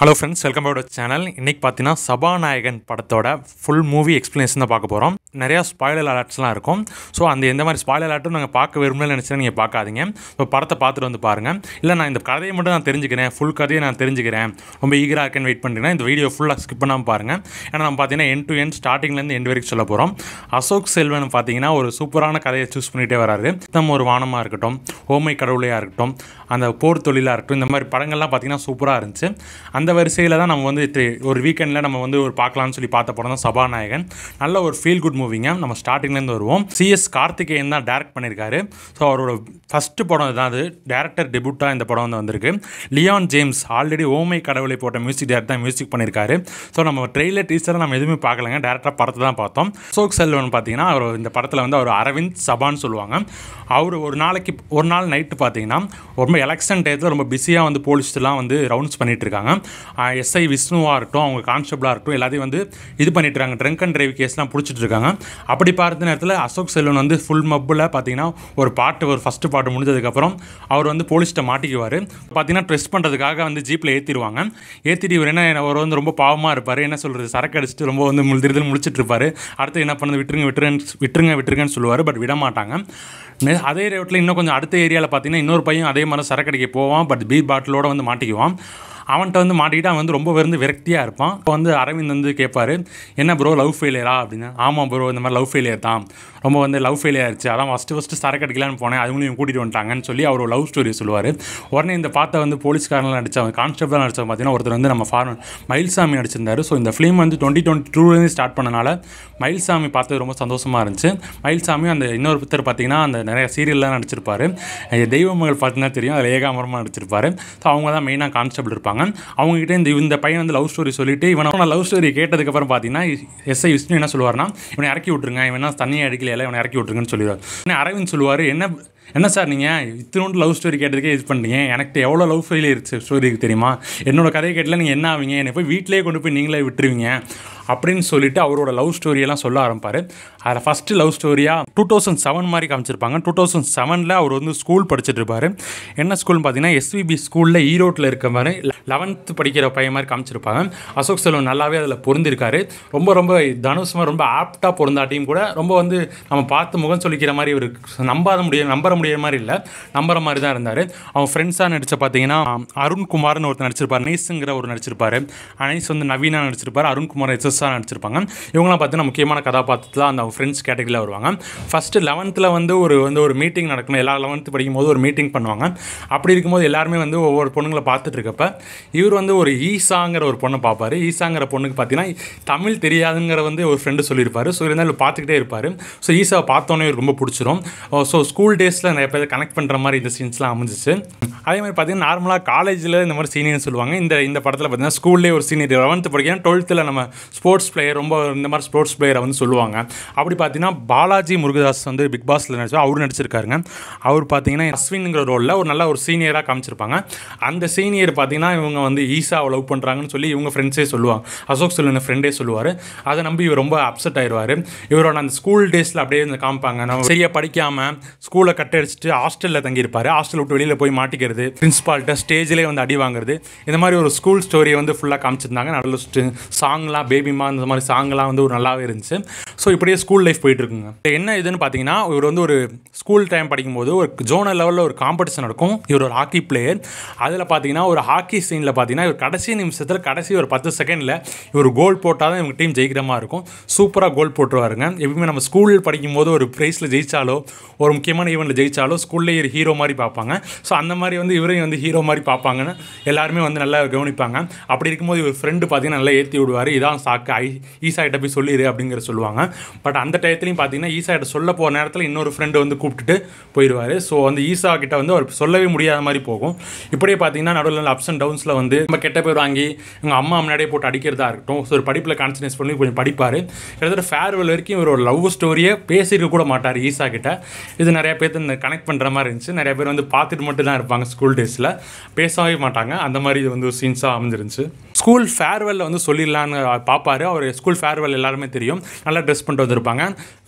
Hello friends welcome back channel இன்னைக்கு பார்த்தீங்கன்னா சபாநாயகன் படத்தோட ஃபுல் மூவி எக்ஸ்ப்ளனேஷன் தான் பார்க்க போகிறோம் நிறையா ஸ்பாய்லர் அலர்ட்ஸ்லாம் இருக்கும் ஸோ அந்த எந்த மாதிரி ஸ்பாய்லர் அலர்ட்டும் நாங்கள் பார்க்க விரும்பலன்னு நினச்சா நீங்கள் பார்க்காதீங்க இப்போ படத்தை பார்த்துட்டு வந்து பாருங்கள் இல்லை நான் இந்த கதையை மட்டும் நான் தெரிஞ்சுக்கிறேன் ஃபுல் கதையை நான் தெரிஞ்சுக்கிறேன் ரொம்ப ஈகராக இருக்கேன்னு வெயிட் பண்ணுறீங்கன்னா இந்த வீடியோ ஃபுல்லாக ஸ்கிப் பண்ணாமல் பாருங்கள் ஏன்னா நம்ம பார்த்தீங்கன்னா என் டு என் ஸ்டார்டிங்லேருந்து எண்ட் வரைக்கும் சொல்ல போகிறோம் அசோக் செல்வன் பார்த்தீங்கன்னா ஒரு சூப்பரான கதையை சூஸ் பண்ணிகிட்டே வராரு நம்ம ஒரு வானமாக இருக்கட்டும் ஓமை கடவுளையாக இருக்கட்டும் அந்த போர் தொழிலாக இருக்கட்டும் இந்த மாதிரி படங்கள்லாம் பார்த்தீங்கன்னா சூப்பராக இருந்துச்சு அந்த வரிசையில் தான் நம்ம வந்து தி- ஒரு வீக்கெண்டில் நம்ம வந்து ஒரு பார்க்கலாம்னு சொல்லி பார்த்த படம் தான் சபாநாயகன் நல்ல ஒரு ஃபீல் குட் மூவிங்க நம்ம ஸ்டார்டிங்லேருந்து வருவோம் சிஎஸ் கார்த்திகேயன் தான் டேரக்ட் பண்ணியிருக்காரு ஸோ அவரோட ஃபஸ்ட்டு படம் தான் அது டேரக்டர் டெபியூட்டாக இந்த படம் வந்து வந்திருக்கு லியான் ஜேம்ஸ் ஆல்ரெடி ஓமை கடவுளை போட்ட மியூசிக் டேரக்டர் தான் மியூசிக் பண்ணியிருக்காரு ஸோ நம்ம ட்ரெய்லர் டீச்சரை நம்ம எதுவுமே பார்க்கலங்க டேரக்டாக படத்தை தான் பார்த்தோம் அசோக் செல்வன் பார்த்தீங்கன்னா அவர் இந்த படத்தில் வந்து அவர் அரவிந்த் சபான்னு சொல்லுவாங்க அவர் ஒரு நாளைக்கு ஒரு நாள் நைட்டு பார்த்தீங்கன்னா ரொம்ப எலெக்ஷன் டயத்தில் ரொம்ப பிஸியாக வந்து போலீஸ்லாம் வந்து ரவுண்ட்ஸ் பண்ணிட்டு இருக்காங்க எஸ்ஐ விஷ்ணுவாக இருக்கட்டும் அவங்க கான்ஸ்டபிளாக இருக்கட்டும் எல்லாத்தையும் வந்து இது பண்ணிட்டு இருக்காங்க ட்ரங்க் அண்ட் டிரைவ் கேஸ்லாம் பிடிச்சிட்டு இருக்காங்க அப்படி பார்த்த நேரத்தில் அசோக் செல்வன் வந்து ஃபுல் மப்பில் பார்த்தீங்கன்னா ஒரு பாட்டு ஒரு ஃபஸ்ட்டு பாட்டு முடிஞ்சதுக்கப்புறம் அவர் வந்து போலீஸ்கிட்ட மாட்டிக்குவார் பார்த்தீங்கன்னா ட்ரெஸ் பண்ணுறதுக்காக வந்து ஜீப்பில் ஏற்றிடுவாங்க ஏற்றிட்டு இவர் என்ன அவர் வந்து ரொம்ப பாவமாக இருப்பார் என்ன சொல்கிறது சரக்கு அடிச்சுட்டு ரொம்ப வந்து முழுதிருதில் முழிச்சிட்டு இருப்பார் அடுத்து என்ன பண்ணுறது விட்டுருங்க விட்டுருங்க விட்டுருங்க விட்டுருங்கன்னு சொல்லுவார் பட் விட மாட்டாங்க நெ- அதே ரேட்டில் இன்னும் கொஞ்சம் அடுத்த ஏரியாவில் பார்த்தீங்கன்னா இன்னொரு பையன் அதே மாதிரி சரக்கு அடிக்க போவான் பட் பீ பாட்டிலோட வந்து மாட்டிக்குவான் அவன்கிட்ட வந்து மாட்டிக்கிட்டு அவன் வந்து ரொம்ப விருந்து விரக்தியாக இருப்பான் இப்போ வந்து அரவிந்த் வந்து கேட்பாரு என்ன ப்ரோ லவ் ஃபெயிலியரா அப்படின்னு ஆமாம் ப்ரோ இந்த மாதிரி லவ் ஃபெயிலியர் தான் ரொம்ப வந்து லவ் ஃபெயிலியர் ஆயிடுச்சு அதான் ஃபஸ்ட்டு ஃபஸ்ட்டு சரக்கு அடிக்கலான்னு போனேன் அதுங்களையும் கூட்டிகிட்டு வந்துட்டாங்கன்னு சொல்லி அவர் லவ் ஸ்டோரி சொல்லுவார் உடனே இந்த பார்த்த வந்து போலீஸ்காரலாம் நடித்தவன் கான்ஸ்டபிளாக நடித்தவன் பார்த்தீங்கன்னா ஒருத்தர் வந்து நம்ம ஃபார்மன் மயில்சாமி நடிச்சிருந்தாரு ஸோ இந்த ஃபிலிம் வந்து டுவெண்ட்டி டுவெண்ட்டி டூலேருந்து ஸ்டார்ட் பண்ணனால மயில்சாமி பார்த்தது ரொம்ப சந்தோஷமாக இருந்துச்சு மயில்சாமி அந்த இன்னொருத்தர் பார்த்தீங்கன்னா அந்த நிறைய சீரியல்லாம் நடிச்சிருப்பாரு அஹ் தெய்வ மகள் பார்த்தீங்கன்னா தெரியும் அதில் ஏகாமரமாக நடிச்சிருப்பாரு ஸோ அவங்க தான் மெயினாக கான்ஸ்டபிள் இருப்பாங்க அவங்ககிட்ட இந்த இந்த பையன் வந்து லவ் ஸ்டோரி சொல்லிட்டு இவனை லவ் ஸ்டோரி கேட்டதுக்கப்புறம் பார்த்தீங்கன்னா எஸ்ஐ விஷ்ணு என்ன சொல்லுவார்னா இவனை இறக்கி விட்ருங்க இவன் என்ன தண்ணியை அடிக்கலையில இவனை இறக்கி விட்ருங்கன்னு சொல்லிடுவார் உடனே அரவிந்த் சொல்லுவார் என்ன என்ன சார் நீங்கள் இத்தினோண்டு லவ் ஸ்டோரி கேட்டதுக்கே இது பண்ணுறீங்க எனக்கு எவ்வளோ லவ் ஃபெயிலியர் ஸ்டோரி தெரியுமா என்னோட கதையை கேட்டல நீங்கள் என்ன ஆவீங்க என்னை போய் வீட்டிலேயே கொண்டு போய் நீங்களே விட்டுருவீங்க அப்படின்னு சொல்லிட்டு அவரோட லவ் ஸ்டோரியெல்லாம் சொல்ல ஆரம்பிப்பார் அதில் ஃபஸ்ட்டு லவ் ஸ்டோரியாக டூ தௌசண்ட் செவன் மாதிரி காமிச்சிருப்பாங்க டூ தௌசண்ட் செவனில் அவர் வந்து ஸ்கூல் படிச்சுட்டு இருப்பாரு என்ன ஸ்கூல்னு பார்த்தீங்கன்னா எஸ்விபி ஸ்கூலில் ஈரோட்டில் இருக்க மாதிரி லெவன்த்து படிக்கிற பையன் மாதிரி காமிச்சிருப்பாங்க அசோக் செல்வன் நல்லாவே அதில் பொருந்திருக்காரு ரொம்ப ரொம்ப தனுஷ் மாதிரி ரொம்ப ஆப்டாக பொருந்தாட்டியும் கூட ரொம்ப வந்து நம்ம பார்த்து முகம் சொல்லிக்கிற மாதிரி ஒரு நம்பாத முடிய நம்புற முடியிற மாதிரி இல்லை நம்புற மாதிரி தான் இருந்தார் அவன் ஃப்ரெண்ட்ஸாக நடித்த பார்த்தீங்கன்னா அருண்குமார்னு ஒருத்தர் நடிச்சிருப்பார் நைஸுங்கிற ஒரு நடிச்சிருப்பாரு நைஸ் வந்து நவீனா நடிச்சிருப்பாரு அருண்குமார் எஸ்எஸ்ஆர் நடிச்சிருப்பாங்க இவங்களாம் பார்த்தீங்கன்னா முக்கியமான கதாபாத்திரத்தில் அந்த ஃப்ரெண்ட்ஸ் கேட்டகரியில் வருவாங்க ஃபஸ்ட்டு லெவன்த்தில் வந்து ஒரு வந்து ஒரு மீட்டிங் நடக்கணும் எல்லா லெவன்த்து படிக்கும் போது ஒரு மீட்டிங் பண்ணுவாங்க அப்படி இருக்கும்போது எல்லாருமே வந்து ஒவ்வொரு பொண்ணுங்களை பார்த்துட்டு இருக்கப்ப இவர் வந்து ஒரு ஈசாங்கிற ஒரு பொண்ணை பார்ப்பாரு ஈசாங்கிற பொண்ணுக்கு பார்த்தீங்கன்னா தமிழ் தெரியாதுங்கிற வந்து ஒரு ஃப்ரெண்டு சொல்லியிருப்பாரு ஸோ இருந்தாலும் பார்த்துக்கிட்டே இருப்பார் ஸோ ஈசாவை பார்த்தோன்னே இவருக்கு ரொம்ப பிடிச்சிரும் ஸோ ஸ்கூல் டேஸில் நிறைய பேர் கனெக்ட் பண்ணுற மாதிரி இந்த சீன்ஸ்லாம் அமைஞ்சிச்சு அதே மாதிரி பார்த்தீங்கன்னா நார்மலாக காலேஜில் இந்த மாதிரி சீனியர்னு சொல்லுவாங்க இந்த இந்த படத்தில் பார்த்தீங்கன்னா ஸ்கூல்லேயே ஒரு சீனியர் லெவன்த்து படிக்கிறேன் டுவெல்த்தில் நம்ம ஸ்போர்ட்ஸ் பிளேயர் ரொம்ப இந்த மாதிரி ஸ்போர்ட்ஸ் பிளேயரை வந்து சொல்லுவாங்க அப்படி பார்த்தீங்கன்னா பாலாஜி முருகதாஸ் வந்து பிக் பாஸில் நடிச்சா அவர் நடிச்சிருக்காருங்க அவர் பார்த்தீங்கன்னா அஸ்வின்ங்கிற ரோலில் ஒரு நல்ல ஒரு சீனியராக காமிச்சிருப்பாங்க அந்த சீனியர் பார்த்தீங்கன்னா இவங்க வந்து ஈஸாவை லவ் பண்ணுறாங்கன்னு சொல்லி இவங்க ஃப்ரெண்ட்ஸே சொல்லுவாங்க அசோக் செல்வன் ஃப்ரெண்டே சொல்லுவார் அதை நம்பி இவர் ரொம்ப அப்செட் ஆயிடுவார் இவரோட அந்த ஸ்கூல் டேஸில் அப்படியே வந்து காமிப்பாங்க நம்ம சரியாக படிக்காமல் ஸ்கூலை கட்டடிச்சிட்டு ஹாஸ்டலில் தங்கியிருப்பார் ஹாஸ்டல் விட்டு வெளியில் போய் மாட்டிக்கிறது பிரின்ஸ்பால்கிட்ட ஸ்டேஜ்லேயே வந்து அடி வாங்குறது இந்த மாதிரி ஒரு ஸ்கூல் ஸ்டோரியை வந்து ஃபுல்லாக காமிச்சிருந்தாங்க நல்ல சாங்லாம் பேபிமா இந்த மாதிரி சாங்லாம் வந்து ஒரு நல்லாவே இருந்துச்சு ஸோ இப்படியே ஸ்கூல் லைஃப் போயிட்டு இருக்குங்க என்ன இதுன்னு பார்த்தீங்கன்னா இவர் வந்து ஒரு ஸ்கூல் டைம் படிக்கும்போது ஒரு ஜோனல் லெவலில் ஒரு காம்படிஷன் நடக்கும் இவர் ஒரு ஹாக்கி பிளேயர் அதில் பார்த்தீங்கன்னா ஒரு ஹாக்கி சீனில் பார்த்தீங்கன்னா இவர் கடைசி நிமிஷத்தில் கடைசி ஒரு பத்து செகண்டில் இவர் கோல் போட்டால் தான் இவங்க டீம் ஜெயிக்கிற மாதிரி இருக்கும் சூப்பராக கோல் போட்டுருவாருங்க எப்பவுமே நம்ம ஸ்கூல் படிக்கும்போது ஒரு ப்ரைஸில் ஜெயிச்சாலோ ஒரு முக்கியமான ஈவெண்ட்டில் ஜெயிச்சாலோ ஸ்கூல்லேயே ஒரு ஹீரோ மாதிரி பார்ப்பாங்க ஸோ அந்த மாதிரி வந்து இவரையும் வந்து ஹீரோ மாதிரி பார்ப்பாங்கன்னு எல்லாருமே வந்து நல்லா கவனிப்பாங்க அப்படி இருக்கும்போது இவர் ஃப்ரெண்டு பார்த்தீங்கன்னா நல்லா ஏற்றி விடுவார் இதான் சாக்கு ஐ ஈசா கிட்ட போய் சொல்லிடு அப்படிங்கிற சொல்லுவாங்க பட் அந்த டயத்துலையும் பார்த்தீங்கன்னா ஈசா கிட்ட சொல்ல போகிற நேரத்தில் இன்னொரு ஃப்ரெண்டு வந்து கூப்பிட்டுட்டு போயிடுவார் ஸோ வந்து ஈசா கிட்ட வந்து அவர் சொல்லவே முடியாத மாதிரி போகும் இப்படியே பார்த்தீங்கன்னா நடுவில் அப்ஸ் அண்ட் டவுன்ஸில் வந்து நம்ம கெட்ட பேர் வாங்கி எங்கள் அம்மா முன்னாடியே போட்டு அடிக்கிறதா இருக்கட்டும் ஸோ ஒரு படிப்பில் கான்சன்ட்ரேட் பண்ணி கொஞ்சம் படிப்பார் கிட்டத்தட்ட ஃபேர்வெல் வரைக்கும் இவர் ஒரு லவ் ஸ்டோரியை பேசியிருக்க கூட மாட்டார் ஈசா கிட்ட இது நிறைய பேர் இந்த கனெக்ட் பண்ணுற மாதிரி இருந்துச்சு நிறைய பேர் வந்து பார்த்துட்டு மட்டும் தான் இருப்பாங்க ஸ்கூல் டேஸில் பேசவே மாட்டாங்க அந்த மாதிரி இது வந்து ஒரு சீன்ஸாக அமைஞ்சிருந்துச்சு ஸ்கூல் ஃபேர்வெல்ல வந்து சொல்லிடலான்னு பார்ப்பாரு அவர் ஸ்கூல் ஃபேர்வெல் எல்லாருமே தெரியும் நல்லா ட்ரெஸ் பண்ணிட்டு வந்திருப்பாங்க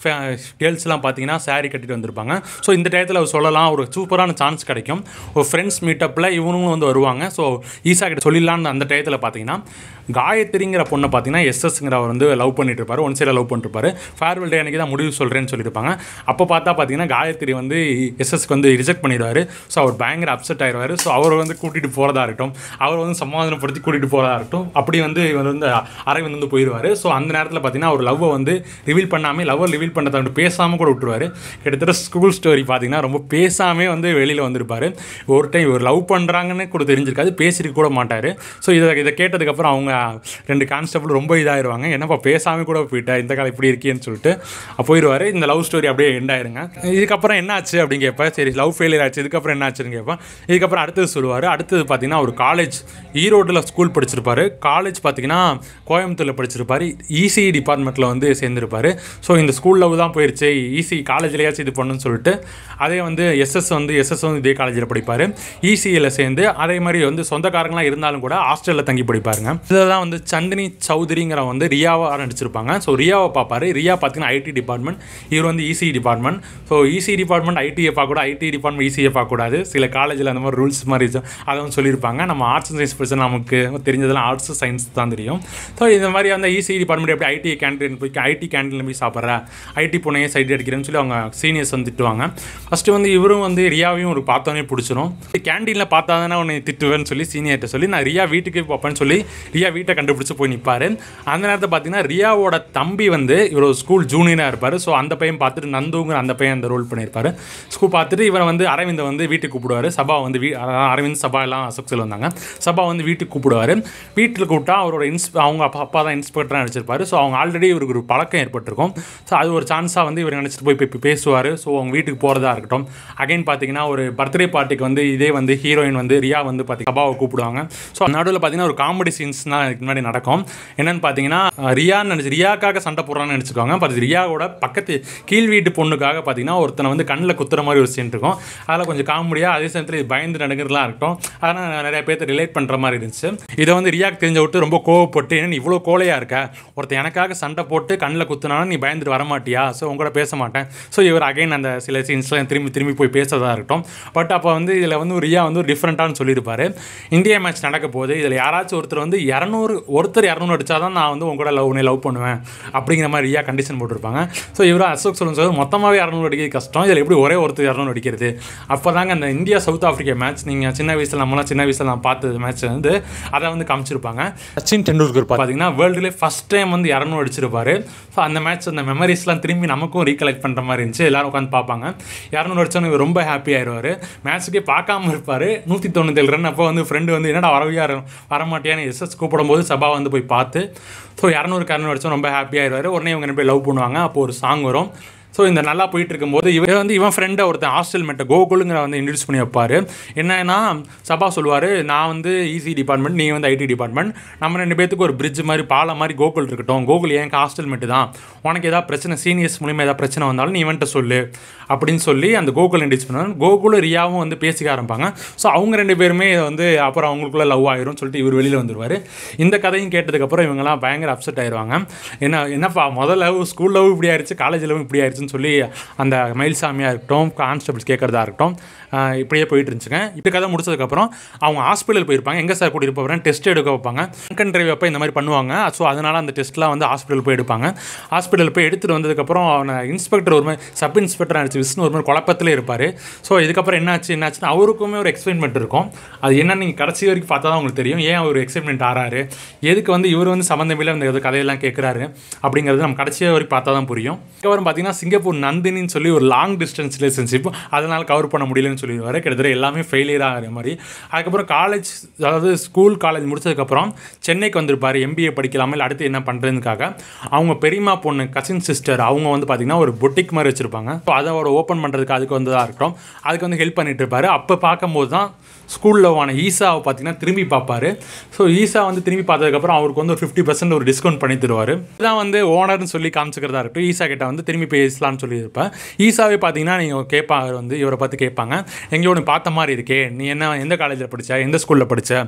கேர்ள்ஸ்லாம் பார்த்தீங்கன்னா saree கட்டிட்டு வந்திருப்பாங்க ஸோ இந்த டயத்தில் அவர் சொல்லலாம் ஒரு சூப்பரான சான்ஸ் கிடைக்கும் ஒரு ஃப்ரெண்ட்ஸ் மீட்டப்பில் இவனுங்களும் வந்து வருவாங்க ஸோ ஈசா கிட்ட சொல்லிடலான்னு அந்த டயத்தில் பார்த்தீங்கன்னா காயத்ரிங்கிற பொண்ணை பார்த்தீங்கன்னா எஸ்எஸ்ங்கிற வந்து லவ் பண்ணிட்டு இருப்பாரு ஒன் சைடில் லவ் பண்ணிட்டு இருப்பாரு ஃபேர்வெல் டே அன்றைக்கி தான் முடிவு சொல்கிறேன்னு சொல்லியிருப்பாங்க அப்போ பார்த்தா பார்த்தீங்கன்னா காயத்ரி வந்து எஸ்எஸ்க்கு வந்து ரிஜெக்ட் பண்ணிடுவார் ஸோ அவர் பயங்கர அப்செட் ஆயிடுவார் ஸோ அவர் வந்து கூட்டிகிட்டு போகிறதா இருக்கட்டும் அவர் வந்து சமாதானப்படுத்தி கூட்டிகிட்டு போகிறதா இருக்கட்டும் அப்படி வந்து இவர் வந்து அரவிந்த் வந்து போயிடுவார் ஸோ அந்த நேரத்தில் பார்த்தீங்கன்னா அவர் லவ்வை வந்து ரிவீல் பண்ணாமல் லவ்வை ரிவீல் பண்ணதை வந்து பேசாமல் கூட விட்டுருவார் கிட்டத்தட்ட ஸ்கூல் ஸ்டோரி பார்த்தீங்கன்னா ரொம்ப பேசாமே வந்து வெளியில் வந்திருப்பார் ஒரு டைம் இவர் லவ் பண்ணுறாங்கன்னு கூட தெரிஞ்சிருக்காது பேசிட்டு கூட மாட்டார் ஸோ இதை இதை கேட்டதுக்கப்புறம் அவங்க ரெண்டு கான்ஸ்டபிள் ரொம்ப இதாயிருவாங்க என்னப்பா பேசாமல் கூட போயிட்டா இந்த காலம் இப்படி இருக்கேன்னு சொல்லிட்டு போயிடுவார் இந்த லவ் ஸ்டோரி அப்படியே எண்ட் ஆயிருங்க இதுக்கப்புறம் என்ன ஆச்சு அப்படின்னு கேட்பேன் சரி லவ் ஃபெயிலியர் ஆச்சு இதுக்கப்புறம் என்ன ஆச்சுன்னு கேட்பேன் இதுக்கப்புறம் அடுத்தது சொல்லுவார் அடுத்தது பார்த்தீங்கன்னா ஒரு காலேஜ் ஈரோட்டில் ஸ்கூல் படிச்சிருப்பாரு காலேஜ் பார்த்தீங்கன்னா கோயம்புத்தூரில் படிச்சிருப்பாரு இசிஇ டிபார்ட்மெண்ட்டில் வந்து சேர்ந்திருப்பாரு ஸோ இந்த ஸ்கூல் லவ் தான் போயிருச்சு இசி காலேஜ்லையாச்சும் இது பண்ணுன்னு சொல்லிட்டு அதே வந்து எஸ்எஸ் வந்து எஸ்எஸ் வந்து இதே காலேஜில் படிப்பார் இசியில் சேர்ந்து அதே மாதிரி வந்து சொந்தக்காரங்களாம் இருந்தாலும் கூட ஹாஸ்டலில் தங்கி படிப்பாருங்க இதில் தான் வந்து சந்தினி சௌத்ரிங்கிற வந்து ரியாவாக நடிச்சிருப்பாங்க ஸோ ரியாவை பார்ப்பாரு ரியா பார்த்தீங்கன்னா ஐடி டிபார்ட்மெண்ட் இவர் வந்து EC department so EC department ஐடியை பார்க்கக்கூடாது ஐடி டிபார்ட்மெண்ட் இசியை பார்க்கக்கூடாது சில காலேஜில் அந்த மாதிரி ரூல்ஸ் மாதிரி இருக்கு. அதை வந்து சொல்லியிருப்பாங்க நம்ம ஆர்ட்ஸ் அண்ட் சயின்ஸ் படிச்சா நமக்கு தெரிஞ்சதெல்லாம் ஆர்ட்ஸ் சயின்ஸ் தான் தெரியும் ஸோ இந்த மாதிரி அந்த இசி டிபார்ட்மெண்ட் எப்படி ஐடி கேண்டீன் போய் ஐடி கேண்டீனில் போய் சாப்பிட்ற ஐடி பொண்ணையே சைடு அடிக்கிறேன்னு சொல்லி அவங்க சீனியர்ஸ் வந்து திட்டுவாங்க ஃபஸ்ட்டு வந்து இவரும் வந்து ரியாவையும் ஒரு பார்த்தோன்னே பிடிச்சிரும் கேண்டீனில் பார்த்தா தானே உன்னை திட்டுவேன்னு சொல்லி சீனியர்கிட்ட சொல்லி நான் ரியா வீட்டுக்கு பார்ப்பேன்னு சொல்லி ரியா வீட்டை கண்டுபிடிச்சு போய் நிற்பார் அந்த நேரத்தில் பார்த்தீங்கன்னா ரியாவோட தம்பி வந்து இவர் ஒரு ஸ்கூல் ஜூனியராக இருப்பார் ஸோ அந்த பையன் பார்த்துட்டு நந்துங்கிற அந்த பையன் அந்த ரோல் பண்ணியிருப்பார் ஸ்கூல் பார்த்துட்டு இவரை வந்து அரவிந்தை வந்து வீட்டுக்கு கூப்பிடுவார் சபா வந்து வீ அதாவது அரவிந்த் சபா எல்லாம் அசோக்ஸில் வந்தாங்க சபா வந்து வீட்டுக்கு கூப்பிடுவார் வீட்டில் கூப்பிட்டா அவரோட இன்ஸ் அவங்க அப்பா அப்பா தான் இன்ஸ்பெக்டராக நினச்சிருப்பாரு ஸோ அவங்க ஆல்ரெடி இவருக்கு ஒரு பழக்கம் ஏற்பட்டிருக்கும் ஸோ அது ஒரு சான்ஸாக வந்து இவர் நினச்சிட்டு போய் போய் பேசுவார் ஸோ அவங்க வீட்டுக்கு போகிறதா இருக்கட்டும் அகைன் பார்த்தீங்கன்னா ஒரு பர்த்டே பார்ட்டிக்கு வந்து இதே வந்து ஹீரோயின் வந்து ரியா வந்து பார்த்தி சபாவை கூப்பிடுவாங்க ஸோ நடுவில் பார்த்தீங்கன்னா ஒரு காமெடி சீன்ஸ் தான் இதுக்கு முன்னாடி நடக்கும் என்னன்னு பார்த்தீங்கன்னா ரியான்னு நினச்சி ரியாக்காக சண்டை போடுறான்னு நினச்சிக்கோங்க பார்த்து ரியாவோட பக்கத்து கீழ் வீட்டு பொண்ணுக்காக பார்த்தீங்கன்னா ஒருத்தனை வந்து கண்ணில் குத்துற மாதிரி ஒரு சீன் இருக்கும் அதில் கொஞ்சம் காமெடியாக அதே சமயத்தில் இது பயந்து நடுங்கிறதுலாம் இருக்கும் அதனால் நிறைய பேர்த்த ரிலேட் பண்ணுற மாதிரி இருந்துச்சு இதை வந்து ரியாக்கு தெரிஞ்ச விட்டு ரொம்ப கோவப்பட்டு என்ன நீ இவ்வளோ கோலையாக இருக்க ஒருத்தன் எனக்காக சண்டை போட்டு கண்ணில் குத்துனாலும் நீ பயந்துட்டு வரமாட்டியா ஸோ உங்களோட பேச மாட்டேன் ஸோ இவர் அகைன் அந்த சில சீன்ஸ்லாம் திரும்பி திரும்பி போய் பேசுறதா இருக்கட்டும் பட் அப்போ வந்து இதில் வந்து ரியா வந்து ஒரு டிஃப்ரெண்ட்டானு சொல்லியிருப்பாரு இந்தியா மேட்ச் நடக்க போகுது இதில் யாராச்சும் ஒருத்தர் வந்து இரநூறு ஒருத்தர் இரநூறு அடிச்சா தான் நான் வந்து உங்களோட லவ் லவ் பண்ணுவேன் அப்படிங்கிற மாதிரி ரியா கண்டிஷன் போட்டிருப்பாங்க ஸோ இவர் அசோக் சொல்லும் போது மொத்தமாகவே இரநூறு அடிக்கிறது கஷ்டம் இதில் எப்படி ஒரே ஒருத்தர் இரநூறு அடிக்கிறது அப்போ தாங்க அந்த இந்தியா சவுத் ஆஃப்ரிக்கா மேட்ச் நீங்கள் சின்ன வயசில் நம்மளாம் சின்ன வயசில் நான் பார்த்த மேட்ச் வந்து அதை வந்து காமிச்சிருப்பாங்க சச்சின் டெண்டுல்கர் பார்த்தீங்கன்னா வேர்ல்டுலே ஃபஸ்ட் டைம் வந்து இரநூறு அடிச்சிருப்பாரு ஸோ அந்த மேட்ச் அந்த மெமரிஸ்லாம் திரும்பி நமக்கும் ரீகலெக்ட் பண்ணுற மாதிரி இருந்துச்சு எல்லாரும் உட்காந்து பார்ப்பாங்க இரநூறு அடிச்சோன்னு இவர் ரொம்ப ஹாப்பி ஆயிடுவார் மேட்ச்சுக்கே பார்க்காம இருப்பார் நூற்றி தொண்ணூத்தேழு ரன் அப்போ வந்து ஃப்ரெண்டு வந்து என்னடா வரவியா வரமாட்டியான்னு எஸ்எஸ் கூப்பிடும்போது சபா வந்து போய் பார்த்து ஸோ இரநூறு இரநூறு அடிச்சோம் ரொம்ப ஹாப்பி ஆயிடுவார் உடனே இவங்க ரெண்டு பேர் லவ் பண்ணுவாங்க அப்போ ஒரு சாங் வரும் ஸோ இந்த நல்லா போயிட்டு இருக்கும்போது இவன் வந்து இவன் ஃப்ரெண்டை ஒருத்தன் ஹாஸ்டல் மெட்ட கோகுலுங்கிற வந்து இன்ட்ரடியூஸ் பண்ணி வைப்பார் என்னன்னா சபா சொல்லுவார் நான் வந்து இசி டிபார்ட்மெண்ட் நீ வந்து ஐடி டிபார்ட்மெண்ட் நம்ம ரெண்டு பேத்துக்கு ஒரு பிரிட்ஜ் மாதிரி பாலம் மாதிரி கோகுல் இருக்கட்டும் கோகுல் ஏன் ஹாஸ்டல் மெட்டு தான் உனக்கு ஏதாவது பிரச்சனை சீனியர்ஸ் மூலியமாக ஏதாவது பிரச்சனை வந்தாலும் நீ இவன்ட்ட சொல்லு அப்படின்னு சொல்லி அந்த கோகுல் இன்ட்ரடியூஸ் பண்ணுவாங்க கோகுலும் ரியாவும் வந்து பேசிக்க ஆரம்பிப்பாங்க ஸோ அவங்க ரெண்டு பேருமே வந்து அப்புறம் அவங்களுக்குள்ள லவ் ஆயிரும் சொல்லிட்டு இவர் வெளியில் வந்துருவார் இந்த கதையும் கேட்டதுக்கப்புறம் இவங்கெல்லாம் பயங்கர அப்செட் ஆயிடுவாங்க என்ன என்னப்பா முதல் லவ் ஸ்கூல் லவ் இப்படி ஆயிடுச்சு காலேஜ் லவ் இப்படி ஆயிடுச்சுன்னு சொல்லி அந்த மயில்சாமியாக இருக்கட்டும் கான்ஸ்டபிள்ஸ் கேட்குறதா இருக்கட்டும் ஆஹ் இப்படியே போயிட்டு இருந்துச்சுங்க இப்போ கதை முடிச்சதுக்கப்புறம் அவங்க ஹாஸ்பிட்டல் போயிருப்பாங்க எங்கே சார் கூட்டிட்டு போகிறேன் டெஸ்ட் எடுக்க வைப்பாங்க கண் டிரைவ் அப்போ இந்த மாதிரி பண்ணுவாங்க ஸோ அதனால் அந்த டெஸ்ட்லாம் வந்து ஹாஸ்பிட்டல் போய் எடுப்பாங்க ஹாஸ்பிட்டல் போய் எடுத்துகிட்டு வந்ததுக்கப்புறம் அவனை இன்ஸ்பெக்டர் ஒரு மாதிரி சப் இன்ஸ்பெக்டர் ஆச்சு விஷ்ணு ஒரு மாதிரி குழப்பத்திலே இருப்பார் ஸோ இதுக்கப்புறம் என்னாச்சு என்னாச்சுன்னு அவருக்குமே ஒரு எக்ஸ்பெரிமெண்ட் இருக்கும் அது என்னன்னு நீங்கள் கடைசி வரைக்கும் பார்த்தா தான் உங்களுக்கு தெரியும் ஏன் அவர் எக்ஸ்பெரிமெண்ட் ஆறாரு எதுக்கு வந்து இவர் வந்து சம்மந்தமில்ல இந்த கதையெல்லாம் கேட்குறாரு அப்படிங்கிறது நம்ம கடைசி வரைக்கும் பார்த்தா தான் புரியும் அதுக்கப்புறம் பார்த்தீங்கன்னா சிங்கப்பூர் நந்தினின்னு சொல்லி ஒரு லாங் டிஸ்டன்ஸ் ரிலேஷன்ஷிப் அதனால் கவர் பண்ண முடியலன்னு சொல்லிடுவார் கிட்டத்தட்ட எல்லாமே ஃபெயிலியர் ஆகிற மாதிரி அதுக்கப்புறம் காலேஜ் அதாவது ஸ்கூல் காலேஜ் முடிச்சதுக்கப்புறம் சென்னைக்கு வந்திருப்பார் எம்பிஏ படிக்கலாமா இல்லை அடுத்து என்ன பண்ணுறதுக்காக அவங்க பெரியம்மா பொண்ணு கசின் சிஸ்டர் அவங்க வந்து பார்த்திங்கன்னா ஒரு பொட்டிக் மாதிரி வச்சுருப்பாங்க ஸோ அதை அவர் ஓப்பன் பண்ணுறதுக்கு அதுக்கு வந்ததாக இருக்கட்டும் அதுக்கு வந்து ஹெல்ப் பண்ணிட்டு இருப்பாரு அப்போ பார்க்கும்போது தான் ஸ்கூலில் வான ஈசாவை பார்த்தீங்கன்னா திரும்பி பார்ப்பாரு ஸோ ஈசா வந்து திரும்பி பார்த்ததுக்கப்புறம் அவருக்கு வந்து ஒரு ஃபிஃப்டி பர்சன்ட் ஒரு டிஸ்கவுண்ட் பண்ணி தருவார் இதான் வந்து ஓனர்னு சொல்லி காமிச்சிக்கிறதா இருக்கட்டும் ஈசா கிட்ட வந்து திரும்பி பேசலாம்னு சொல்லியிருப்பேன் ஈசாவே பார்த்தீங்கன்னா நீங்கள் கேட்பாங்க வந்து இவரை பார்த்து கேட்பாங்க எங்கேயோ ஒன்று பார்த்த மாதிரி இருக்கே நீ என்ன எந்த காலேஜில் படிச்ச எந்த ஸ்கூலில் படிச்ச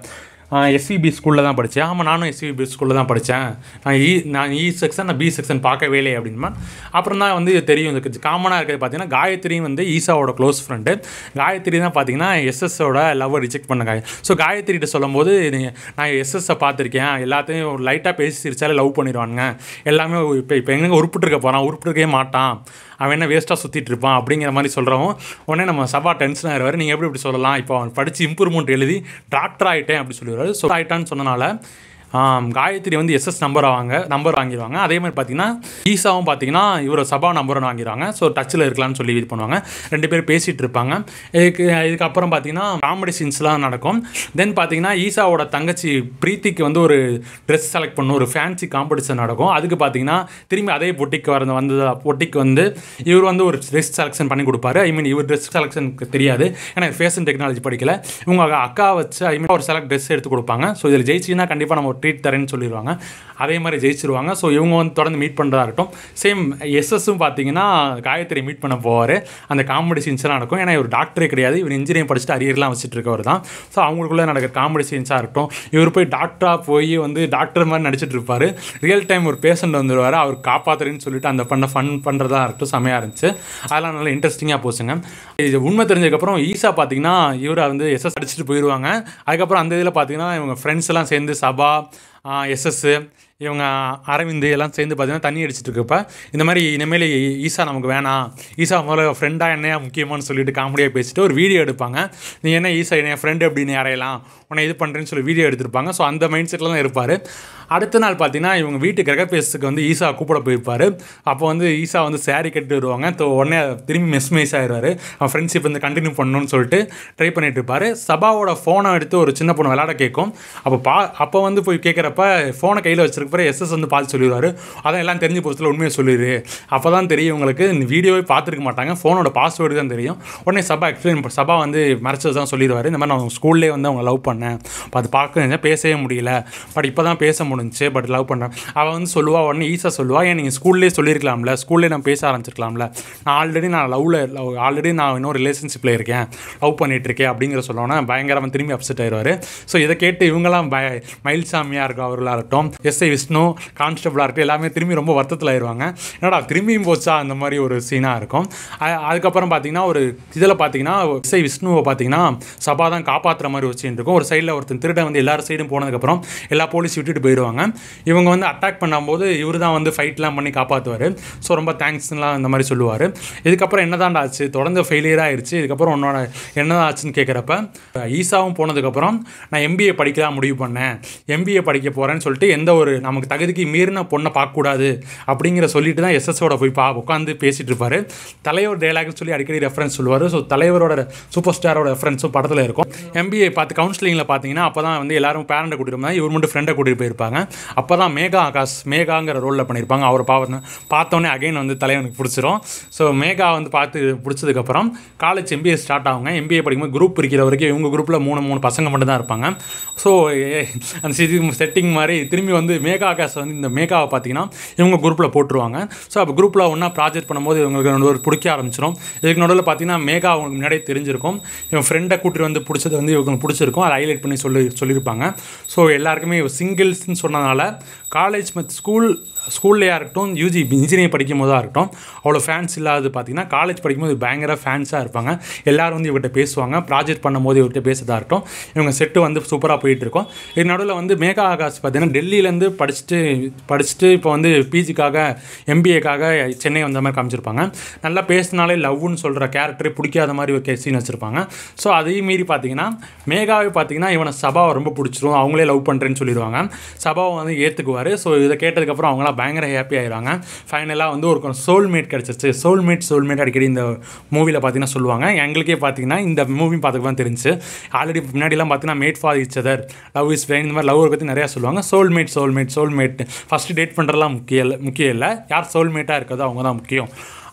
எஸ்சிபி ஸ்கூலில் தான் படித்தேன் ஆமாம் நானும் எஸ்சிபி ஸ்கூலில் தான் படித்தேன் நான் இ நான் இ செக்ஷன் நான் பி செக்ஷன் பார்க்கவே இல்லை அப்படின்பா அப்புறம் தான் வந்து தெரியும் இதுக்கு காமனாக இருக்கிறது பார்த்தீங்கன்னா காயத்ரியும் வந்து ஈசாவோட க்ளோஸ் ஃப்ரெண்டு காயத்ரி தான் பார்த்தீங்கன்னா எஸ்எஸ்ஸோட லவ்வை ரிஜெக்ட் பண்ண காய ஸோ காயத்ரிகிட்ட சொல்லும்போது நீ- நான் எஸ்எஸ்ஸை பார்த்துருக்கேன் எல்லாத்தையும் ஒரு லைட்டாக பேசி சிரிச்சாலே லவ் பண்ணிடுவானுங்க எல்லாமே இப்போ இப்போ எங்கே உருப்பிட்டுருக்க போகிறான் உருப்பிட்டுருக்கவே மாட்டான் அவன் என்ன வேஸ்ட்டாக சுற்றிட்டு இருப்பான் அப்படிங்கிற மாதிரி சொல்கிறவும் உடனே நம்ம சபா டென்ஷன் ஆகிடுவார் நீங்கள் எப்படி இப்படி சொல்லலாம் இப்போ அவன் படித்து இம்ப்ரூவ்மெண்ட் எழுதி டாக்டர் ஆகிட்டேன் அப்படி சொல்லிடுவார் ஸோ ஆகிட்டான்னு சொன்னனால ஆம், காயத்ரி வந்து எஸ்எஸ் நம்பர் வாங்க நம்பர் வாங்கிடுவாங்க அதே மாதிரி பார்த்தீங்கன்னா ஈசாவும் பார்த்தீங்கன்னா இவர் சபா நம்பர் வாங்கிடுவாங்க ஸோ டச்சில் இருக்கலாம்னு சொல்லி இது பண்ணுவாங்க ரெண்டு பேரும் பேசிகிட்டு இருப்பாங்க இதுக்கு இதுக்கப்புறம் பார்த்தீங்கன்னா காமெடி சீன்ஸ்லாம் நடக்கும் தென் பார்த்தீங்கன்னா ஈசாவோட தங்கச்சி பிரீத்திக்கு வந்து ஒரு ட்ரெஸ் செலக்ட் பண்ணும் ஒரு ஃபேன்சி காம்படிஷன் நடக்கும் அதுக்கு பார்த்தீங்கன்னா திரும்பி அதே பொட்டிக்கு வர வந்து பொட்டிக்கு வந்து இவர் வந்து ஒரு ட்ரெஸ் செலெக்ஷன் பண்ணி கொடுப்பாரு ஐ மீன் இவர் ட்ரெஸ் செலெக்ஷனுக்கு தெரியாது ஏன்னா ஃபேஷன் டெக்னாலஜி படிக்கல இவங்க அக்கா வச்சு ஐ மீன் ஒரு செலக்ட் ட்ரெஸ் எடுத்து கொடுப்பாங்க ஸோ இதில் ஜெயிச்சிங்கன்னா கண்டிப்பாக நம்ம ஒரு ட்ரீட் தரேன்னு சொல்லிடுவாங்க அதே மாதிரி ஜெயிச்சிருவாங்க ஸோ இவங்க வந்து தொடர்ந்து மீட் பண்ணுறதா இருக்கட்டும் சேம் எஸ்எஸும் பார்த்தீங்கன்னா காயத்ரி மீட் பண்ண போவார் அந்த காமெடி சீன்ஸ்லாம் நடக்கும் ஏன்னா இவர் டாக்டரே கிடையாது இவர் இன்ஜினியரிங் படிச்சுட்டு அரியர்லாம் வச்சுட்டு இருக்கவர் தான் ஸோ அவங்களுக்குள்ளே நடக்கிற காமெடி சீன்ஸாக இருக்கட்டும் இவர் போய் டாக்டராக போய் வந்து டாக்டர் மாதிரி நடிச்சிட்டு இருப்பார் ரியல் டைம் ஒரு பேஷண்ட் வந்துருவார் அவர் காப்பாத்துறேன்னு சொல்லிட்டு அந்த பண்ண ஃபன் பண்ணுறதா இருக்கட்டும் செமையாக இருந்துச்சு அதெல்லாம் நல்லா இன்ட்ரெஸ்டிங்காக போச்சுங்க இது உண்மை தெரிஞ்சதுக்கப்புறம் ஈஸா பார்த்தீங்கன்னா இவரை வந்து எஸ்எஸ் அடிச்சுட்டு போயிடுவாங்க அதுக்கப்புறம் அந்த இதில் பார்த்தீங்கன்னா இவங்க ஃப்ரெண்ட்ஸ் எல்லாம் சேர்ந்து சபா எஸ்எஸ்ஸு இவங்க அரவிந்த் எல்லாம் சேர்ந்து பார்த்தீங்கன்னா தண்ணி அடிச்சிட்டு இருக்கப்ப இந்த மாதிரி இனிமேல் ஈசா நமக்கு வேணாம் ஈசா முதல்ல ஃப்ரெண்டாக என்னையா முக்கியமானு சொல்லிட்டு காமெடியாக பேசிட்டு ஒரு வீடியோ எடுப்பாங்க நீ என்ன ஈசா என்ன ஃப்ரெண்டு அப்படின்னு அறையலாம் உன்னை இது பண்ணுறேன்னு சொல்லி வீடியோ எடுத்திருப்பாங்க ஸோ அந்த மைண்ட் செட்டில் தான் இருப்பார் அடுத்த நாள் பார்த்தீங்கன்னா இவங்க வீட்டு கிரகப்பேசத்துக்கு வந்து ஈசா கூப்பிட போயிருப்பார் அப்போ வந்து ஈசா வந்து saree கட்டி வருவாங்க ஸோ உடனே திரும்பி மிஸ்மைஸ் ஆயிடுவார் அவன் ஃப்ரெண்ட்ஷிப் வந்து கண்டினியூ பண்ணணும்னு சொல்லிட்டு ட்ரை பண்ணிட்டு இருப்பார் சபாவோட ஃபோனை எடுத்து ஒரு சின்ன பொண்ணு விளையாட கேட்கும் அப்போ பா அப்போ வந்து போய் கேட்குறப்ப ஃபோனை கையில் வச்சிருக்கப்ப எஸ்எஸ் வந்து பார்த்து சொல்லிடுவார் அதான் எல்லாம் தெரிஞ்சு போச்சத்தில் உண்மையை சொல்லிடு அப்போ தான் தெரியும் உங்களுக்கு இந்த வீடியோவே பார்த்துருக்க மாட்டாங்க ஃபோனோட பாஸ்வேர்டு தான் தெரியும் உடனே சபா எக்ஸ்பிளைன் சபா வந்து மறைச்சது தான் சொல்லிடுவார் இந்த மாதிரி நான் ஸ்கூல்லே வந்து அவங்க லவ் பண்ணேன் அப்ப அது பார்க்க பேசவே முடியல பட் இப்போ தான் பேச முடிஞ்சுச்சு பட் லவ் பண்ணுறேன் அவள் வந்து சொல்லுவா உடனே ஈஸா சொல்லுவா ஏன் நீங்கள் ஸ்கூல்லேயே சொல்லியிருக்கலாம்ல ஸ்கூல்லே நான் பேச ஆரம்பிச்சிருக்கலாம்ல நான் ஆல்ரெடி நான் லவ்வில் லவ் ஆல்ரெடி நான் இன்னும் ரிலேஷன்ஷிப்பில் இருக்கேன் லவ் பண்ணிட்டு இருக்கேன் அப்படிங்கிற சொல்லணும்னா பயங்கரமாக திரும்பி அப்செட் ஆயிடுவார் ஸோ இதை கேட்டு இவங்கெல்லாம் பய மயில்சாமியாக இருக்கும் அவர்களாக இருக்கட்டும் எஸ்ஐ விஷ்ணு கான்ஸ்டபிளாக இருக்கட்டும் எல்லாமே திரும்பி ரொம்ப வருத்தத்தில் ஆயிடுவாங்க என்னடா திரும்பியும் போச்சா அந்த மாதிரி ஒரு சீனாக இருக்கும் அ- அதுக்கப்புறம் பார்த்தீங்கன்னா ஒரு இதில் பார்த்தீங்கன்னா எஸ்ஐ விஷ்ணுவை பார்த்தீங்கன்னா சபா தான் காப்பாற்றுற மாதிரி ஒரு சீன் இருக்கும் ஒரு சைடில் ஒருத்தன் திருடன் வந்து எல்லார் சைடும் போனதுக்கப்புறம் எல்லா போலீஸ் விட்டுட்டு போயிடுவாங்க இவங்க வந்து அட்டாக் பண்ணும்போது இவர் தான் வந்து ஃபைட்லாம் பண்ணி காப்பாற்றுவார் ஸோ ரொம்ப தேங்க்ஸ்லாம் இந்த மாதிரி சொல்லுவார் இதுக்கப்புறம் என்னதான்டா ஆச்சு தொடர்ந்து ஃபெயிலியர் ஆயிடுச்சு இதுக்கப்புறம் உன்னோட என்னதான் ஆச்சுன்னு கேட்குறப்ப ஈசாவும் போனதுக்கப்புறம் நான் எம்பிஏ படிக்கலாம் முடிவு பண்ணேன் எம்பிஏ படிக்க போகிறேன்னு சொல்லிட்டு எந்த ஒரு நமக்கு தகுதிக்கு மீறின பொண்ணை பார்க்கக்கூடாது அப்படிங்கிற சொல்லிட்டு தான் எஸ்எஸோட போய் பா உட்காந்து பேசிட்டு இருப்பாரு தலைவர் டேலாக்னு சொல்லி அடிக்கடி ரெஃபரன்ஸ் சொல்லுவார் ஸோ தலைவரோட சூப்பர் ஸ்டாரோட ரெஃபரன்ஸும் படத்தில் இருக்கும் எம்பிஏ பார்த்து கவுன்சிலிங்கில் பார்த்தீங்கன்னா அப்போ தான் வந்து எல்லாரும் பேரண்ட்டை கூட்டிட்டு இருந்தாங்க இவர் மட்டும் ஃப்ரெண்டை கூட்டிட்டு போயிருப்பாங்க அப்போ தான் மேகா ஆகாஷ் மேகாங்கிற ரோலில் பண்ணியிருப்பாங்க அவர் பார்த்து பார்த்தோன்னே அகைன் வந்து தலைவனுக்கு பிடிச்சிரும் ஸோ மேகா வந்து பார்த்து பிடிச்சதுக்கப்புறம் காலேஜ் எம்பிஏ ஸ்டார்ட் ஆகுங்க எம்பிஏ படிக்கும்போது குரூப் பிரிக்கிற வரைக்கும் இவங்க குரூப்பில் மூணு மூணு பசங்க மட்டும் தான் இருப்பாங்க ஸோ அந்த செட்டிங் மாதிரி திரும்பி வந்து மேகா ஆகாஷ் வந்து இந்த மேகாவை பார்த்தீங்கன்னா இவங்க குரூப்பில் போட்டுருவாங்க ஸோ அப்போ குரூப்பில் ஒன்றா ப்ராஜெக்ட் பண்ணும்போது இவங்களுக்கு ரெண்டு பேரும் பிடிக்க ஆரம்பிச்சிடும் இதுக்கு நடுவில் பார்த்தீங்கன்னா மேகா அவங்களுக்கு முன்னாடியே தெரிஞ்சிருக்கும் இவன் ஃப்ரெண்டை கூட்டிட்டு வந்து பிடிச்சது வந்து இவங்களுக்கு பிடிச்சிருக்கும் அதை ஹைலைட் பண்ணி சொல்லி சொல்லியிருப்பாங்க ஸோ எல்லாருக்குமே சிங்கிள்ஸ்னு சொன்னதுனால காலேஜ் மத் ஸ்கூல் ஸ்கூல்லையா இருக்கட்டும் யூஜி இன்ஜினியரிங் படிக்கும் போதாக இருக்கட்டும் அவ்வளோ ஃபேன்ஸ் இல்லாதது பார்த்தீங்கன்னா காலேஜ் படிக்கும்போது பயங்கர ஃபேன்ஸாக இருப்பாங்க எல்லாரும் வந்து இவர்கிட்ட பேசுவாங்க ப்ராஜெக்ட் பண்ணும்போது இவர்கிட்ட பேசுறதா இருக்கட்டும் இவங்க செட்டு வந்து சூப்பராக போயிட்டு இருக்கோம் இது நடுவில் வந்து மேகா ஆகாஷ் பார்த்தீங்கன்னா டெல்லியிலேருந்து படிச்சுட்டு படிச்சுட்டு இப்போ வந்து பிஜிக்காக எம்பிஏக்காக சென்னை வந்த மாதிரி காமிச்சிருப்பாங்க நல்லா பேசினாலே லவ்னு சொல்கிற கேரக்டரே பிடிக்காத மாதிரி ஒரு சீன் வச்சுருப்பாங்க ஸோ அதையும் மீறி பார்த்தீங்கன்னா மேகாவை பார்த்தீங்கன்னா இவனை சபாவை ரொம்ப பிடிச்சிரும் அவங்களே லவ் பண்ணுறேன்னு சொல்லிடுவாங்க சபாவை வந்து ஏற்றுக்குவார் ஸோ இதை கேட்டதுக்கப்புறம் அவங்களாம் பயங்கர ஹாப்பி ஆயிடுவாங்க ஃபைனலாக வந்து ஒரு சோல்மேட் கிடச்சிருச்சு சோல்மேட் சோல்மேட் அடிக்கடி இந்த மூவியில் பார்த்தீங்கன்னா சொல்லுவாங்க எங்களுக்கே பார்த்தீங்கன்னா இந்த மூவி பார்த்துக்கு தான் தெரிஞ்சு ஆல்ரெடி முன்னாடிலாம் பார்த்தீங்கன்னா made for each other love is இந்த மாதிரி லவ் பற்றி நிறையா சொல்லுவாங்க soulmate soulmate soulmate first date பண்ணுறதுலாம் முக்கியம் இல்லை முக்கியம் இல்லை யார் சோல்மேட்டாக இருக்கிறதோ அவங்க தான் முக்கியம்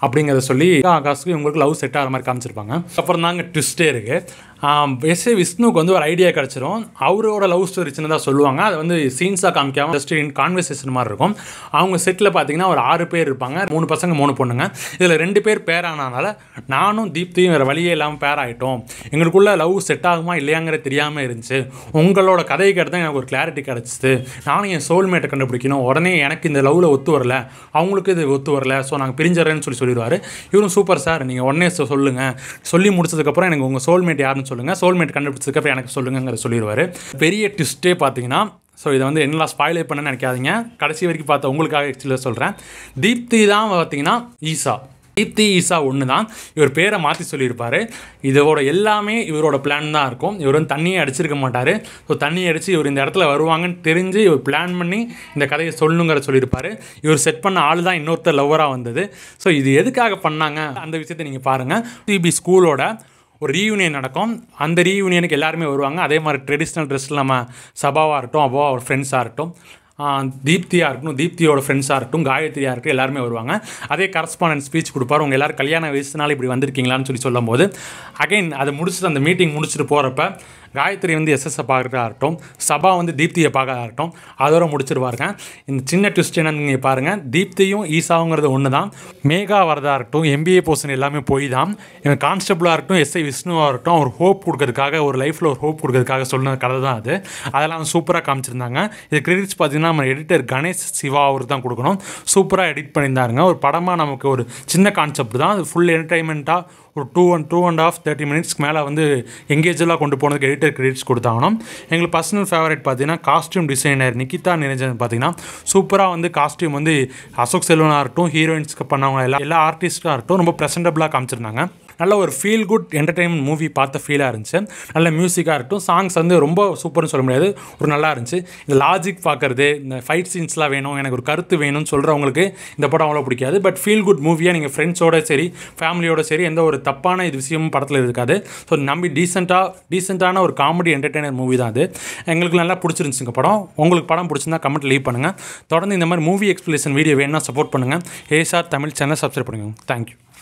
அப்படிங்கிறத சொல்லி ஆகாஷ்க்கு இவங்களுக்கு லவ் செட் ஆகிற மாதிரி காமிச்சிருப்பாங்க அப்புறம் தாங்க ட்விஸ்டே இருக்குது எஸ் ஏ விஷ்ணுக்கு வந்து ஒரு ஐடியா கிடச்சிரும் அவரோட லவ் ஸ்டோரி சின்னதாக சொல்லுவாங்க அதை வந்து சீன்ஸாக காமிக்காம ஜஸ்ட் இன் கான்வர்சேஷன் மாதிரி இருக்கும் அவங்க செட்டில் பார்த்தீங்கன்னா ஒரு ஆறு பேர் இருப்பாங்க மூணு பசங்க மூணு பொண்ணுங்க இதில் ரெண்டு பேர் பேர் ஆனதுனால நானும் தீப்தியும் வேறு வழியே இல்லாமல் பேர் ஆகிட்டோம் எங்களுக்குள்ள லவ் செட் ஆகுமா இல்லையாங்கிற தெரியாமல் இருந்துச்சு உங்களோட கதையை கேட்டு தான் எனக்கு ஒரு கிளாரிட்டி கிடச்சிது நானும் என் சோல்மேட்டை கண்டுபிடிக்கணும் உடனே எனக்கு இந்த லவ்வில் ஒத்து வரல அவங்களுக்கு இது ஒத்து வரல ஸோ நாங்கள் பிரிஞ்சறேன்னு சொல்லி சொல்லிடுவார் இவரும் சூப்பர் சார் நீங்கள் உடனே சொ- சொல்லுங்க சொல்லி முடிச்சதுக்கப்புறம் எனக்கு உங்கள் சோல்மேட் யாருன்னு சொல்லுங்கள் சோல்மேட் கண்டுபிடிச்சதுக்கப்புறம் எனக்கு சொல்லுங்கிற சொல்லிடுவார் பெரிய ட்விஸ்ட்டே பார்த்தீங்கன்னா ஸோ இதை வந்து என்னலாம் ஸ்பாயிலே பண்ண நினைக்காதீங்க கடைசி வரைக்கும் பார்த்த உங்களுக்காக ஆக்சுவலாக சொல்கிறேன் தீப்தி தான் பார்த்தீங்கன்னா ஈசா தீப்தி ஈசா ஒன்று தான் இவர் பேரை மாற்றி சொல்லியிருப்பார் இதோட எல்லாமே இவரோட பிளான் தான் இருக்கும் இவர் வந்து தண்ணியே அடிச்சிருக்க மாட்டார் ஸோ தண்ணி அடித்து இவர் இந்த இடத்துல வருவாங்கன்னு தெரிஞ்சு இவர் பிளான் பண்ணி இந்த கதையை சொல்லணுங்கிற சொல்லியிருப்பார் இவர் செட் பண்ண ஆள் தான் இன்னொருத்தர் லவ்வராக வந்தது ஸோ இது எதுக்காக பண்ணாங்க அந்த விஷயத்தை நீங்கள் பாருங்கள் சிபி ஸ்கூலோட ஒரு ரீயூனியன் நடக்கும் அந்த ரீயூனியனுக்கு எல்லாருமே வருவாங்க அதே மாதிரி ட்ரெடிஷ்னல் ட்ரெஸ்ஸில் நம்ம சபாவாக இருக்கட்டும் அபாவா ஒரு ஃப்ரெண்ட்ஸாக இருக்கட்டும் ஆஹ் தீப்தியாக இருக்கட்டும் தீப்தியோட ஃப்ரெண்ட்ஸாக இருக்கட்டும் காயத்ரியாக இருக்கட்டும் எல்லாருமே வருவாங்க அதே கரஸ்பாண்டன்ட் ஸ்பீச் கொடுப்பாரு உங்கள் எல்லாரும் கல்யாண வயசுனால இப்படி வந்திருக்கீங்களான்னு சொல்லி சொல்லும்போது அகைன் அதை முடிச்சுட்டு அந்த மீட்டிங் முடிச்சுட்டு போகிறப்ப காயத்ரி வந்து எஸ்எஸ்ஸை பார்க்குறதா இருக்கட்டும் சபா வந்து தீப்தியை பார்க்கறதா இருக்கட்டும் அதோட முடிச்சிருவாருங்க இந்த சின்ன ட்விஸ்ட் என்னன்னு நீங்கள் பாருங்கள் தீப்தியும் ஈசாவுங்கிறது ஒன்று தான் மேகா வரதா இருக்கட்டும் எம்பிஏ போர்ஷன் எல்லாமே போய் தான் எனக்கு கான்ஸ்டபிளாக இருக்கட்டும் எஸ்ஐ விஷ்ணுவாக இருக்கட்டும் ஒரு ஹோப் கொடுக்கறதுக்காக ஒரு லைஃப்பில் ஒரு ஹோப் கொடுக்கறதுக்காக சொன்ன கதை தான் அது அதெல்லாம் சூப்பராக காமிச்சிருந்தாங்க இது கிரெடிட்ஸ் பார்த்தீங்கன்னா நம்ம எடிட்டர் கணேஷ் சிவா அவருக்கு தான் கொடுக்கணும் சூப்பராக எடிட் பண்ணியிருந்தாருங்க ஒரு படமாக நமக்கு ஒரு சின்ன கான்செப்ட் தான் அது ஃபுல் என்டர்டைன்மெண்ட்டாக ஒரு two and two and half thirty மினிட்ஸ்க்கு மேலே வந்து எங்கேஜெல்லாம் கொண்டு போனதுக்கு எடிட்டர் கிரெடிட்ஸ் கொடுத்தாகணும் எங்களுக்கு பர்சனல் ஃபேவரட் பார்த்தீங்கன்னா காஸ்டியூம் டிசைனர் நிகிதா நிரஞ்சன் பார்த்தீங்கன்னா சூப்பராக வந்து காஸ்டியூம் வந்து அசோக் செல்வனாக இருக்கட்டும் ஹீரோயின்ஸ்க்கு பண்ணவங்க எல்லா எல்லா ஆர்டிஸ்ட்டாக இருக்கட்டும் ரொம்ப ப்ரெசென்டபுளாக காமிச்சிருந்தாங்க நல்ல ஒரு ஃபீல் குட் என்டர்டைன்மெண்ட் மூவி பார்த்த ஃபீலாக இருந்துச்சு நல்ல மியூசிக்காக இருக்கட்டும் சாங்ஸ் வந்து ரொம்ப சூப்பர்னு சொல்ல முடியாது ஒரு நல்லா இருந்துச்சு இந்த லாஜிக் பார்க்குறது இந்த ஃபைட் சீன்ஸ்லாம் வேணும் எனக்கு ஒரு கருத்து வேணும்னு சொல்கிறவங்களுக்கு இந்த படம் அவ்வளோ பிடிக்காது பட் ஃபீல் குட் மூவியாக நீங்கள் ஃப்ரெண்ட்ஸோட சரி ஃபேமிலியோட சரி எந்த ஒரு தப்பான இது விஷயமும் படத்தில் இருக்காது ஸோ நம்பி டீசெண்டாக டீசெண்டான ஒரு காமெடி என்டர்டைனர் மூவி தான் அது எங்களுக்கு நல்லா பிடிச்சிருந்துச்சுங்க படம் உங்களுக்கு படம் பிடிச்சிருந்தா கமெண்ட் லீவ் பண்ணுங்கள் தொடர்ந்து இந்த மாதிரி மூவி எக்ஸ்பிளேஷன் வீடியோ வேணும்னா சப்போர்ட் பண்ணுங்கள் ஏசார் தமிழ் சேனல் சப்ஸ்கிரைப் பண்ணுங்கள் தேங்க்யூ